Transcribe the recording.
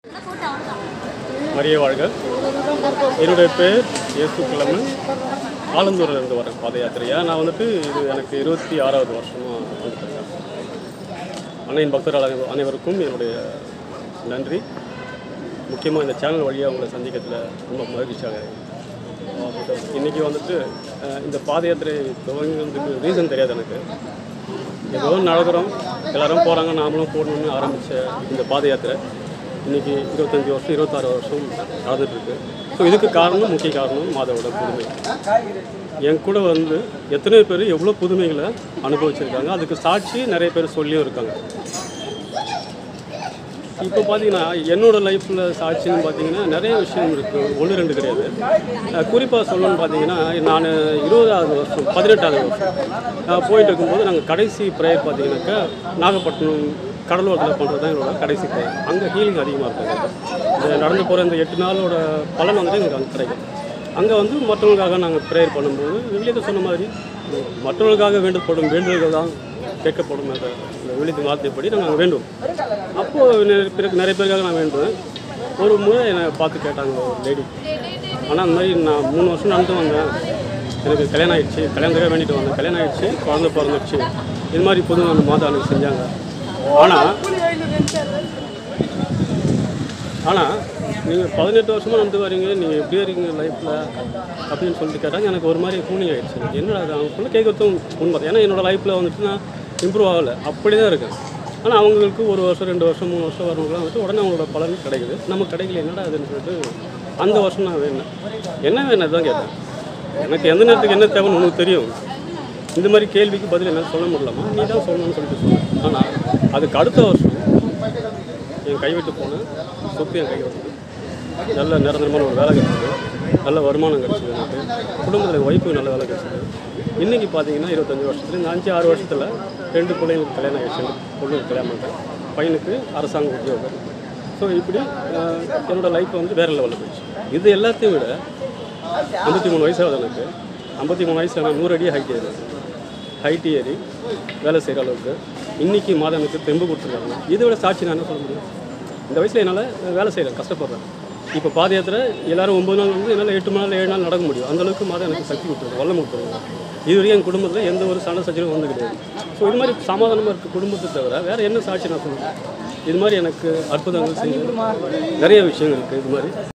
மரிய வாழ்க என்னுடைய பேர் இயேசு கிழமன் ஆலந்தூரில் இருந்து வரேன் பாத யாத்திரையா நான் வந்துட்டு இது எனக்கு இருபத்தி ஆறாவது வருஷமாக வந்துட்டுருக்கேன் அன்னையின் பக்தர் அனை- அனைவருக்கும் என்னுடைய நன்றி முக்கியமாக இந்த சேனல் வழியாக உங்களை சந்திக்கிறதுல ரொம்ப மகிழ்ச்சியாக இருக்கு. இன்றைக்கி வந்துட்டு அஹ், இந்த பாத யாத்திரை துவங்கினதுக்கு ரீசன் தெரியாது எனக்கு ஏதோ நடக்கிறோம் எல்லாரும் போகிறாங்க நாமளும் போடணும்னு ஆரம்பித்த இந்த பாத யாத்திரை இன்றைக்கி இருபத்தஞ்சி வருஷம் இருபத்தாறு வருஷம் நடந்துகிட்ருக்கு ஸோ இதுக்கு காரணம் முக்கிய காரணம் மாதவோட புதுமை என் கூட வந்து எத்தனை பேர் எவ்வளோ புதுமைகளை அனுபவிச்சிருக்காங்க அதுக்கு சாட்சி நிறைய பேர் சொல்லியும் இருக்காங்க இப்போ பார்த்தீங்கன்னா என்னோட லைஃப்பில் சாட்சின்னு பார்த்தீங்கன்னா நிறைய விஷயம் இருக்குது ஒன்று ரெண்டு கிடையாது குறிப்பாக சொல்லணும்னு பார்த்தீங்கன்னா நான் இருபதாவது வருஷம் பதினெட்டாவது வருஷம் நான் போயிட்டு இருக்கும்போது நாங்கள் கடைசி ப்ரேயர் பார்த்தீங்கன்னாக்கா நாகப்பட்டினம் கடலூரத்தில் பண்ணுறது தான் என்னோட கடைசி ப்ரேயர் அங்கே ஹீலிங் அதிகமாக இருக்காங்க இந்த நடந்து போகிற இந்த எட்டு நாளோட பலன் வந்துட்டு எங்களுக்கு அங்கே கிடைக்கும் அங்கே வந்து மற்றவங்களுக்காக நாங்கள் ப்ரேயர் பண்ணும்போது விவிலியத்தை சொன்ன மாதிரி மற்றவர்களுக்காக வேண்டப்படும் வேண்டுதல்கள் தான் கேட்கப்படும் என்ற இந்த விழித்து வார்த்தைப்படி நாங்கள் அங்கே வேண்டும் அப்போது நிறைய பேருக்கு நிறைய பேருக்காக நான் வேண்டுவேன் ஒரு முறை என்னை பார்த்து கேட்டாங்க ஒரு லேடி ஆனால் அந்த மாதிரி நான் மூணு வருஷம் நடந்து வந்தேன் எனக்கு கல்யாணம் ஆயிடுச்சு கல்யாணத்துக்காக வேண்டிட்டு வந்தேன் கல்யாணம் ஆயிடுச்சு குழந்தை பிறந்துடுச்சு இது மாதிரி புது அந்த மாதம் எனக்கு செஞ்சாங்க ஆனால் ஆனால் நீங்கள் பதினெட்டு வருஷமாக நடந்து வரீங்க நீங்கள் எப்படி இருக்கீங்க லைஃப்பில் அப்படின்னு சொல்லிட்டு கேட்டாங்க எனக்கு ஒரு மாதிரி கூலிங் ஆகிடுச்சு என்னடா அது அவங்களுக்குள்ள கேட்கறதும் உண்மை தான். ஏன்னா என்னோடய லைஃப்பில் வந்துட்டு நான் இம்ப்ரூவ் ஆகலை அப்படி தான் இருக்கேன் ஆனால் அவங்களுக்கு ஒரு வருஷம் ரெண்டு வருஷம் மூணு வருஷம் வரவங்களாம் வந்துட்டு உடனே அவங்களோட பலன் கிடைக்குது நம்ம கிடைக்கல என்னடா அதுன்னு சொல்லிட்டு அந்த வருஷம் நான் வேணும் என்ன வேணும் தான் கேட்டேன் எனக்கு எந்த நேரத்துக்கு என்ன தேவைன்னு உனக்கு தெரியும் இந்த மாதிரி கேள்விக்கு பதில் என்னால் சொல்ல முடியலாமா நீ தான் சொல்லணும்னு சொல்லிட்டு சொன்னேன் ஆனால் அதுக்கு அடுத்த வருஷம் என் கைவிட்டு போனேன் சொத்து என் கை வந்தது நல்ல நிரந்தரமான ஒரு வேலை கிடச்சிது நல்ல வருமானம் கிடச்சிது எனக்கு குடும்பத்தில் என் ஒய்ஃபுக்கு நல்ல வேலை கிடச்சிது இன்றைக்கி பார்த்தீங்கன்னா இருபத்தஞ்சி வருஷத்துல இந்த அஞ்சு ஆறு வருஷத்தில் ரெண்டு பிள்ளைங்களுக்கு கல்யாணம் ஆகிடுச்சு ரெண்டு பொண்ணுக்கு கல்யாணம் பண்ணிட்டேன் பையனுக்கு அரசாங்க உத்தியோகம் ஸோ இப்படி அஹ், என்னோட லைஃப் வந்து வேறு லெவலில் போயிடுச்சு இது எல்லாத்தையும் விட ஐம்பத்தி மூணு வயசாகுது எனக்கு ஐம்பத்தி மூணு வயசில் நான் நூறு அடி ஹைட் ஏறி ஹைட் ஏறி வேலை செய்கிற அளவுக்கு இன்றைக்கி மாதம் எனக்கு தெம்பு கொடுத்துருக்காங்க இதை விட சாட்சி நான் என்ன சொல்ல முடியும் இந்த வயசில் என்னால் வேலை செய்கிறேன் கஷ்டப்படுறேன் இப்போ பாத யாத்திரை எல்லாரும் ஒம்பது நாள் வந்து என்னால் எட்டு நாள் ஏழு நாள் நடக்க முடியும் அந்த அளவுக்கு மாதம் எனக்கு சக்தி கொடுத்துருக்கு வல்லம் கொடுத்துருங்க இது வரைக்கும் என் குடும்பத்தில் எந்த ஒரு சண்டை சச்சரவும் வந்து கிடையாது ஸோ இது மாதிரி சமாதானமாக இருக்க குடும்பத்தை தவிர வேறு என்ன சாட்சி நான் சொல்லுவேன் இது மாதிரி எனக்கு அற்புதங்கள் செஞ்சு நிறைய விஷயங்கள் இருக்குது இது மாதிரி